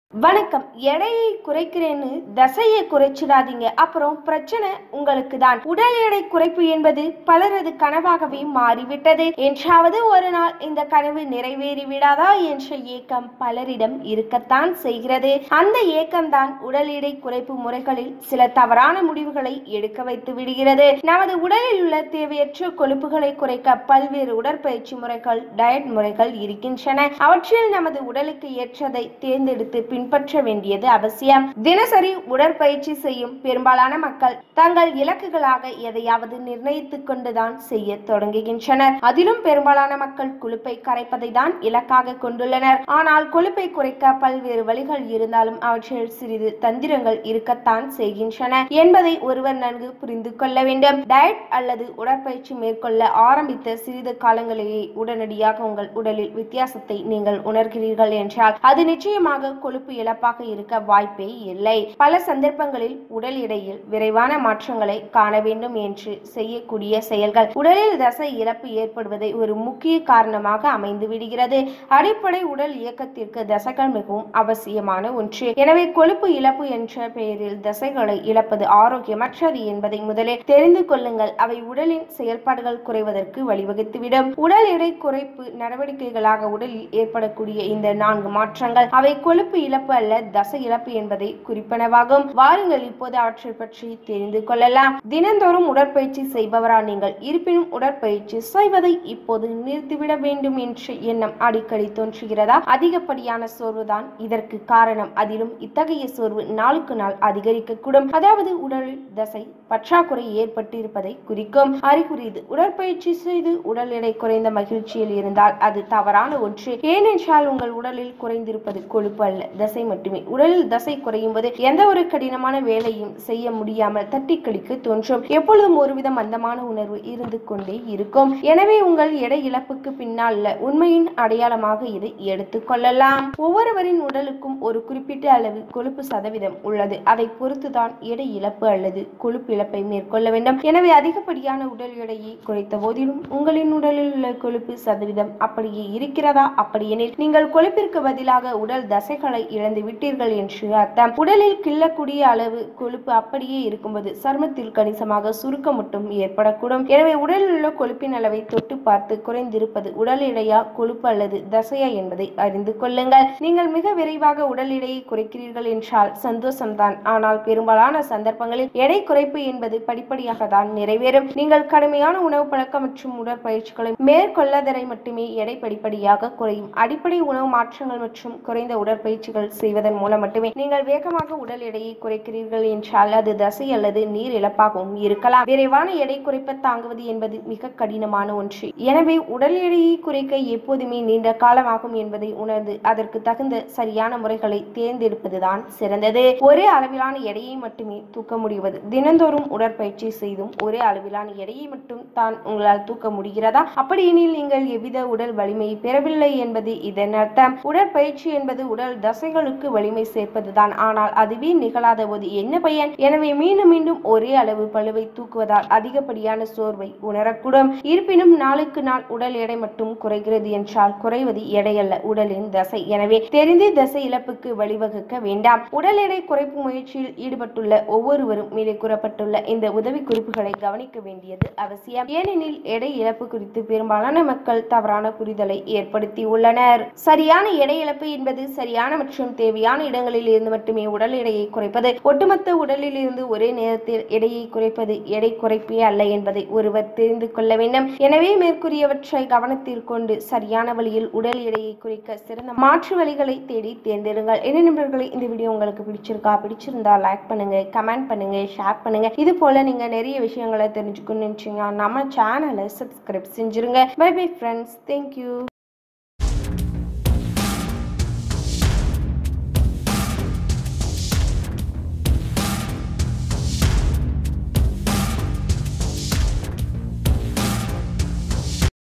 வணக்கம் எடையை குறைக்கிறேன்னு தசையை குறைச்சிடாதீங்க அப்புறம் பிரச்சனை உங்களுக்கு தான் உடல் எடை குறைப்பு என்பது பலரது கனவாகவே மாறிவிட்டது என்றாவது ஒரு நாள் இந்த கனவு நிறைவேறி விடாதா என்ற ஏக்கம் பலரிடம் இருக்கத்தான் செய்கிறது அந்த ஏக்கம்தான் உடல் எடை குறைப்பு முறைகளில் சில தவறான முடிவுகளை எடுக்க வைத்து விடுகிறது நமது உடலில் உள்ள தேவையற்ற கொழுப்புகளை குறைக்க பல்வேறு உடற்பயிற்சி முறைகள் டயட் முறைகள் இருக்கின்றன அவற்றில் நமது உடலுக்கு ஏற்றதை தேர்ந்தெடுத்து பின்பற்ற வேண்டியது அவசியம் தினசரி உடற்பயிற்சி செய்யும் பெரும்பாலான மக்கள் தங்கள் இலக்குகளாக எதையாவது நிர்ணயித்துக் கொண்டுதான் செய்ய தொடங்குகின்றனர் அதிலும் பெரும்பாலான மக்கள் கொழுப்பை கரைப்பதை தான் இலக்காக கொண்டுள்ளனர் ஆனால் கொழுப்பை குறைக்க பல்வேறு வழிகள் இருந்தாலும் அவற்றில் சிறிது தந்திரங்கள் இருக்கத்தான் செய்கின்றன என்பதை ஒருவர் நன்கு புரிந்து கொள்ள வேண்டும் டயட் அல்லது உடற்பயிற்சி மேற்கொள்ள ஆரம்பித்த சிறிது காலங்களிலேயே உடனடியாக உங்கள் உடலில் வித்தியாசத்தை நீங்கள் உணர்கிறீர்கள் என்றால் அது நிச்சயமாக கொழுப்பு இழப்பாக இருக்க வாய்ப்பே இல்லை பல சந்தர்ப்பங்களில் உடல் எடையில் விரைவான மாற்றங்களை காண வேண்டும் என்று செய்யக்கூடிய செயல்கள் உடலில் தசை இழப்பு ஏற்படுவதை ஒரு முக்கிய காரணமாக அமைந்து விடுகிறது அடிப்படை உடல் இயக்கத்திற்கு தசைகள் மிகவும் அவசியமான ஒன்று எனவே கொழுப்பு இழப்பு என்ற பெயரில் தசைகளை இழப்பது ஆரோக்கியமற்றது என்பதை முதலில் தெரிந்து கொள்ளுங்கள் அவை உடலின் செயல்பாடுகள் குறைவதற்கு வழிவகுத்துவிடும் உடல் எடை குறைப்பு நடவடிக்கைகளாக உடலில் ஏற்படக்கூடிய இந்த நான்கு மாற்றங்கள் அவை கொழுப்பு இழப்பு அல்ல தசை இழப்பு என்பதை குறிப்பனவாகும் வாருங்கள் இப்போது அவற்றை பற்றி தெரிந்து கொள்ளலாம் தினந்தோறும் உடற்பயிற்சி செய்பவரா நீங்கள் இருப்பினும் உடற்பயிற்சி செய்வதை இப்போது நிறுத்திவிட வேண்டும் என்ற எண்ணம் அடிக்கடி தோன்றுகிறதா அதிகப்படியான சோர்வுதான் இதற்கு காரணம் அதிலும் இத்தகைய சோர்வு நாளுக்கு நாள் அதிகரிக்கக்கூடும் அதாவது உடலில் தசை பற்றாக்குறை ஏற்பட்டு இருப்பதை குறிக்கும் அறிகுறி இது உடற்பயிற்சி செய்து உடல் எடை குறைந்த மகிழ்ச்சியில் இருந்தால் அது தவறான ஒன்று ஏனென்றால் உங்கள் உடலில் குறைந்திருப்பது கொழுப்பு அல்ல தசை மட்டுமே உடலில் தசை குறையும் போது எந்த ஒரு கடினமான வேலையும் செய்ய முடியாமல் தட்டி கழிக்க தோன்றும் எப்பொழுதும் ஒருவித மந்தமான உணர்வு இருந்து கொண்டே இருக்கும் எனவே உங்கள் எடை இழப்புக்கு பின்னால் உண்மையின் அடையாளமாக இதை எடுத்துக்கொள்ளலாம் ஒவ்வொருவரின் உடலுக்கும் ஒரு குறிப்பிட்ட அளவு கொழுப்பு சதவீதம் உள்ளது அதை பொறுத்துதான் எடை இழப்பு அல்லது கொழுப்பு இழப்பை மேற்கொள்ள வேண்டும் எனவே அதிகப்படியான உடல் எடையை குறைத்த போதிலும் உங்களின் உடலில் உள்ள கொழுப்பு சதவீதம் அப்படியே இருக்கிறதா அப்படியெனில் நீங்கள் கொழுப்பிற்கு பதிலாக உடல் தசைகளை இழந்து விட்டீர்கள் என்று அர்த்தம் உடலில் கிள்ளக்கூடிய அளவு கொழுப்பு அப்படியே இருக்கும்போது சருமத்தில் கணிசமாக சுருக்கம் மட்டும் ஏற்படக்கூடும் எனவே உடலில் உள்ள கொழுப்பின் அளவை தொட்டு பார்த்து குறைந்திருப்பது உடல் எடையா கொழுப்பு அல்லது தசையா என்பதை அறிந்து கொள்ளுங்கள் நீங்கள் மிக விரைவாக உடல் எடையை குறைக்கிறீர்கள் என்றால் சந்தோஷம்தான் ஆனால் பெரும்பாலான சந்தர்ப்பங்களில் எடை குறைப்பு என்பது படிப்படியாக தான் நிறைவேறும் நீங்கள் கடுமையான உணவு பழக்கம் மற்றும் உடற்பயிற்சிகளை மேற்கொள்ளதரை மட்டுமே எடை படிப்படியாக குறையும் அடிப்படை உணவு மாற்றங்கள் மற்றும் குறைந்த உடற்பயிற்சிகள் செய்வதன் மூலம் மட்டுமே நீங்கள் வேகமாக உடல் எடையை குறைக்கிறீர்கள் என்றால் அது தசை அல்லது நீர் இழப்பாகவும் இருக்கலாம் விரைவான எடை குறைப்ப தாங்குவது என்பது மிக கடினமான ஒன்று எனவே உடல் எடையை குறைக்க எப்போதுமே நீண்ட காலமாகும் என்பதை உணர்ந்து அதற்கு தகுந்த சரியான முறைகளை தேர்ந்தெடுப்பதுதான் சிறந்தது ஒரே அளவிலான எடையை மட்டுமே தூக்க முடிவது தினந்தோறும் உடற்பயிற்சி செய்தும் ஒரே அளவிலான எடையை மட்டும் தான் உங்களால் தூக்க முடிகிறதா அப்படியெனில் நீங்கள் எவ்வித உடல் வலிமையை பெறவில்லை என்பது இதன் அர்த்தம் உடற்பயிற்சி என்பது உடல் தசைகளுக்கு வலிமை சேர்ப்பதுதான் ஆனால் அதுவே நிகழாத போது என்ன பயன் எனவே மீண்டும் மீண்டும் ஒரே அளவு பளுவை தூக்குவதால் அதிகப்படியான சோர்வை உணரக்கூடும் இருப்பினும் நாளுக்கு நாள் உடல் எடை மட்டும் குறைகிறது என்றால் குறைவது எடையல்ல உடலின் தசை எனவே தெரிந்தே தசை இழப்புக்கு வழிவகுக்க வேண்டாம் உடல் எடை குறைப்பு முயற்சியில் ஈடுபட்டுள்ள ஒவ்வொருவரும் மேலே கூறப்பட்டுள்ள இந்த உதவி குறிப்புகளை கவனிக்க வேண்டியது அவசியம் ஏனெனில் எடை இழப்பு குறித்து பெரும்பாலான மக்கள் தவறான புரிதலை ஏற்படுத்தி உள்ளனர் சரியான எடை இழப்பு என்பது சரியான மற்றும் தேவையான இடங்களில் இருந்து மட்டுமே உடல் எடையை குறைப்பது ஒட்டுமொத்த உடலில் இருந்து ஒரே நேரத்தில் எடையை குறைப்பது எடை குறைப்பே அல்ல என்பதை ஒருவர் தெரிந்து கொள்ள வேண்டும் எனவே மேற்கூறியவற்றை கவனத்தில் கொண்டு சரியான வழியில் உடல் எடையை குறைக்க சிறந்த மாற்று வழிகளை தேடி தேர்ந்தெடுங்கள் என்ன நண்பர்களே இந்த வீடியோ உங்களுக்கு பிடிச்சிருக்கா பிடிச்சிருந்தா லைக் பண்ணுங்க கமெண்ட் பண்ணுங்க ஷேர் பண்ணுங்க இது போல நீங்க நிறைய விஷயங்களை தெரிஞ்சுக்கணும்னு நினைச்சீங்கன்னா நம்ம சேனலை சப்ஸ்கிரைப் செஞ்சிருங்க பை பை ஃப்ரெண்ட்ஸ் தேங்க்யூ